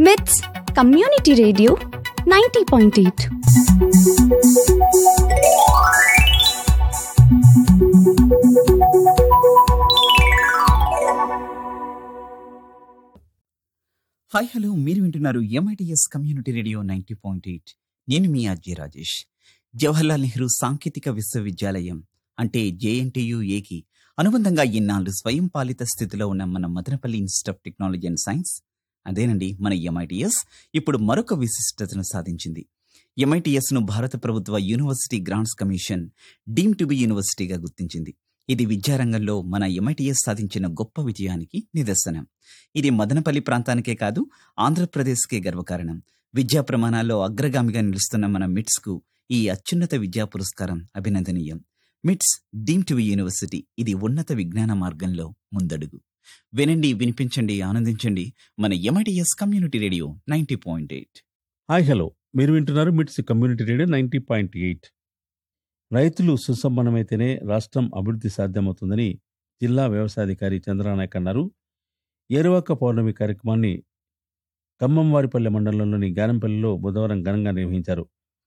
మిట్స్ community radio ninety point eight hi hello మీరు వింటున్నారు MITS community radio ninety point eight నేను మీ అజయ్ రాజేష్ జవహర్లాల్ నెహ్రూ సాంకేతిక విశ్వవిద్యాలయం అంటే జేఎన్టీయుఏకి అనుబంధంగా ఇన్నాళ్ళు స్వయం పాలిత స్థితిలో ఉన్న మన Madanapalle institute of technology and science అదేనండి మన ఎంఐటిఎస్ ఇప్పుడు మరొక విశిష్టతను సాధించింది ఎంఐటిఎస్ ను భారత ప్రభుత్వ university grants commission deem to be యూనివర్సిటీగా గుర్తించింది ఇది విద్యారంగంలో మన ఎంఐటిఎస్ సాధించిన గొప్ప విజయానికి నిదర్శనం ఇది మదనపల్లి ప్రాంతానికే కాదు ఆంధ్రప్రదేశ్కే గర్వకారణం విద్యా ప్రమాణాల్లో అగ్రగామిగా నిలుస్తున్న మన మిట్స్ కు ఈ అత్యున్నత విద్యా పురస్కారం అభినందనీయం మిట్స్ డీమ్ టు యూనివర్సిటీ ఇది ఉన్నత విజ్ఞాన మార్గంలో ముందడుగు వినండి వినిపించండి ఆనందించండి మన MITS community radio ninety point eight hi hello మీరు వింటున్నారు MITS community radio ninety point eight రైతులు సుసంపన్నమైతేనే రాష్ట్రం అభివృద్ధి సాధ్యమవుతుందని జిల్లా వ్యవసాయాధికారి చంద్రనాయక్ అన్నారు ఏరువాక పౌర్ణమి కార్యక్రమాన్ని ఖమ్మంవారిపల్లె మండలంలోని గానంపల్లిలో బుధవారం ఘనంగా నిర్వహించారు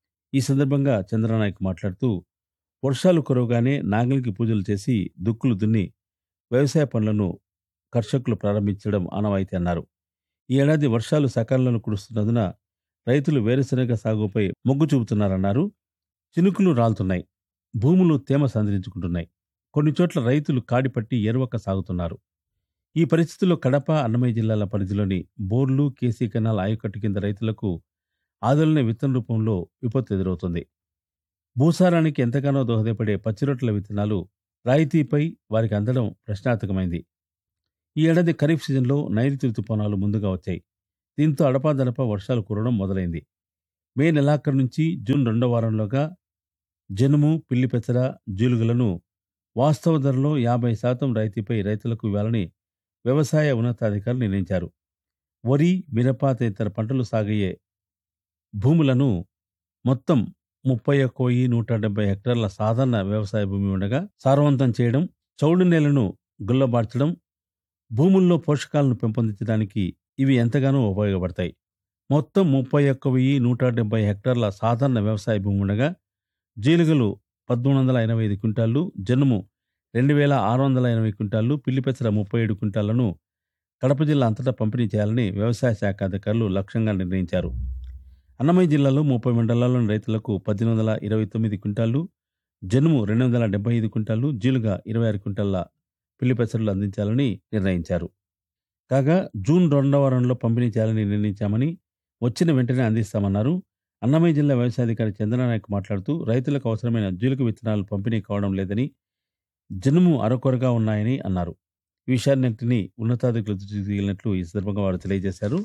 ఈ సందర్భంగా చంద్రనాయక్ మాట్లాడుతూ వర్షాలు కురవగానే నాగలికి పూజలు చేసి దుక్కులు దున్ని వ్యవసాయ పనులను కర్షకులు ప్రారంభించడం ఆనవాయితీ అన్నారు ఈ ఏడాది వర్షాలు సకాలంలో కురుస్తున్నందున రైతులు వేరుశనగ సాగుపై మొగ్గు చూపుతున్నారన్నారు చినుకులు రాలుతున్నాయి భూములు తేమ సంతరించుకుంటున్నాయి కొన్ని చోట్ల రైతులు కాడిపట్టి ఎరువక సాగుతున్నారు ఈ పరిస్థితుల్లో కడప అన్నమయ్య జిల్లాల పరిధిలోని బోర్లు కేసీ కెనాల్ ఆయకట్టు కింద రైతులకు ఆదోళన విత్తన రూపంలో విపత్తు ఎదురవుతుంది భూసారానికి ఎంతగానో దోహదపడే పచ్చిరొట్టల విత్తనాలు రాయితీపై వారికి అందడం ప్రశ్నార్థకమైంది ఈ ఏడాది ఖరీఫ్ సీజన్లో నైరుతి ఋతుపవనాలు ముందుగా వచ్చాయి దీంతో అడపాదడపా వర్షాలు కురవడం మొదలైంది మే నెలాఖరు నుంచి జూన్ రెండో వారంలోగా జనుము పిల్లిపెచ్చర జీలుగులను వాస్తవ ధరలో యాభై శాతం రాయితీపై రైతులకు ఇవ్వాలని వ్యవసాయ ఉన్నతాధికారులు నిర్ణయించారు వరి మిరప తదితర పంటలు సాగయ్యే భూములను మొత్తం ముప్పై ఒక్క వెయ్యి నూట డెబ్బై హెక్టార్ల సాధారణ వ్యవసాయ భూమి ఉండగా సారవంతం చేయడం చౌడు నేలను గుల్లబార్చడం భూముల్లో పోషకాలను పెంపొందించడానికి ఇవి ఎంతగానో ఉపయోగపడతాయి మొత్తం ముప్పై ఒక్క వెయ్యి నూట డెబ్బై హెక్టార్ల సాధారణ వ్యవసాయ భూమి ఉండగా జీలుగలు పద్మూడు వందల ఎనభై ఐదు క్వింటాళ్లు జనుము రెండు వేల ఆరు వందల ఎనభై క్వింటాళ్లు పిల్లిపెచ్చర ముప్పై ఏడు క్వింటాళ్లను కడప జిల్లా అంతటా పంపిణీ చేయాలని వ్యవసాయ శాఖ అధికారులు లక్ష్యంగా నిర్ణయించారు అన్నమయ్య జిల్లాలో ముప్పై మండలాల్లోని రైతులకు పద్దెనిమిది వందల ఇరవై తొమ్మిది క్వింటాళ్లు జనుము రెండు వందల డెబ్బై ఐదు క్వింటాళ్లు జీలుగా ఇరవై ఆరు క్వింటాళ్ల పిల్లిపెసరులు అందించాలని నిర్ణయించారు కాగా జూన్ రెండవ వారంలో పంపిణీ చేయాలని నిర్ణయించామని వచ్చిన వెంటనే అందిస్తామన్నారు అన్నమయ్య జిల్లా వ్యవసాయాధికారి చంద్రనాయక్ మాట్లాడుతూ రైతులకు అవసరమైన జీలుక విత్తనాలు పంపిణీ కావడం లేదని జనుము అరకొరగా ఉన్నాయని అన్నారు ఈ విషయాన్నింటినీ ఉన్నతాధికారులు దృష్టికి తీసుకెళ్లినట్లు ఈ సందర్భంగా వారు తెలియజేశారు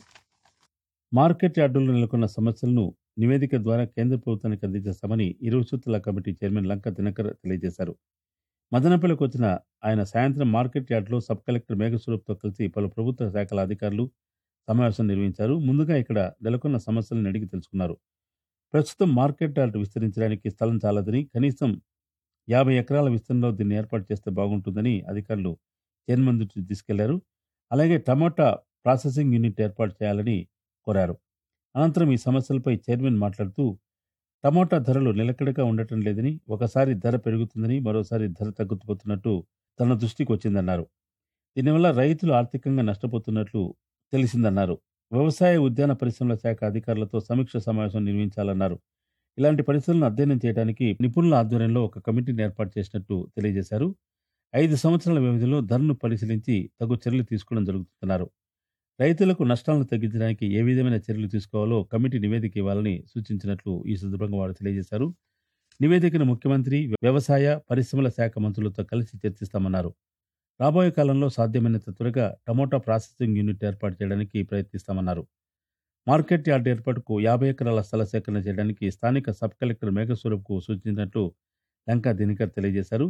మార్కెట్ యార్డుల్లో నెలకొన్న సమస్యలను నివేదిక ద్వారా కేంద్ర ప్రభుత్వానికి అందించేస్తామని ఇరువు సూత్రాల కమిటీ చైర్మన్ లంక దినకర్ తెలియజేశారు మదనపల్లికి వచ్చిన ఆయన సాయంత్రం మార్కెట్ యార్డులో సబ్ కలెక్టర్ మేఘస్వరూప్తో కలిసి పలు ప్రభుత్వ శాఖల అధికారులు సమావేశం నిర్వహించారు ముందుగా ఇక్కడ నెలకొన్న సమస్యలను అడిగి తెలుసుకున్నారు ప్రస్తుతం మార్కెట్ యార్డు విస్తరించడానికి స్థలం చాలదని కనీసం యాభై ఎకరాల విస్తరణలో దీన్ని ఏర్పాటు చేస్తే బాగుంటుందని అధికారులు చైర్మన్ దృష్టికి తీసుకెళ్లారు అలాగే టమాటా ప్రాసెసింగ్ యూనిట్ ఏర్పాటు చేయాలని కోరారు అనంతరం ఈ సమస్యలపై చైర్మన్ మాట్లాడుతూ టమోటా ధరలు నిలకడగా ఉండటం లేదని ఒకసారి ధర పెరుగుతుందని మరోసారి ధర తగ్గుతుపోతున్నట్టు తన దృష్టికి వచ్చిందన్నారు దీనివల్ల రైతులు ఆర్థికంగా నష్టపోతున్నట్లు తెలిసిందన్నారు వ్యవసాయ ఉద్యాన పరిశ్రమల శాఖ అధికారులతో సమీక్ష సమావేశం నిర్వహించాలన్నారు ఇలాంటి పరిస్థితులను అధ్యయనం చేయడానికి నిపుణుల ఆధ్వర్యంలో ఒక కమిటీని ఏర్పాటు చేసినట్టు తెలియజేశారు ఐదు సంవత్సరాల వ్యవధిలో ధరను పరిశీలించి తగు చర్యలు తీసుకోవడం జరుగుతుందన్నారు రైతులకు నష్టాలను తగ్గించడానికి ఏ విధమైన చర్యలు తీసుకోవాలో కమిటీ నివేదిక ఇవ్వాలని సూచించినట్లు ఈ సందర్భంగా వారు తెలియజేశారు నివేదికను ముఖ్యమంత్రి వ్యవసాయ పరిశ్రమల శాఖ మంత్రులతో కలిసి చర్చిస్తామన్నారు రాబోయే కాలంలో సాధ్యమైనంత త్వరగా టమోటా ప్రాసెసింగ్ యూనిట్ ఏర్పాటు చేయడానికి ప్రయత్నిస్తామన్నారు మార్కెట్ యార్డ్ ఏర్పాటుకు యాభై ఎకరాల స్థల సేకరణ చేయడానికి స్థానిక సబ్ కలెక్టర్ మేఘస్వరూప్కు సూచించినట్లు లంకా దినకర్ తెలియజేశారు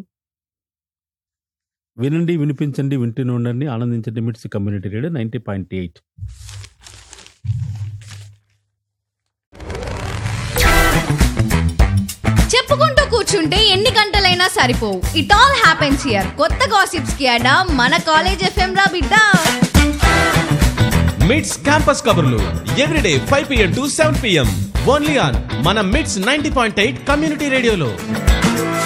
వినండి వినిపించండి వింటూనే ఉండండి ఆనందించండి MITS community radio ninety point eight చెప్పుకుంటూ కూర్చుంటే ఎన్ని గంటలైనా సరిపోవు ఇట్ ఆల్ హ్యాపెన్స్ హియర్ కొత్త గాసిప్స్ కి అడా మన కాలేజ్ ఎఫ్ఎం రా బిడ్డ మిట్స్ క్యాంపస్ కబుర్లు everyday five PM to seven PM only on మన MITS ninety point eight community రేడియోలో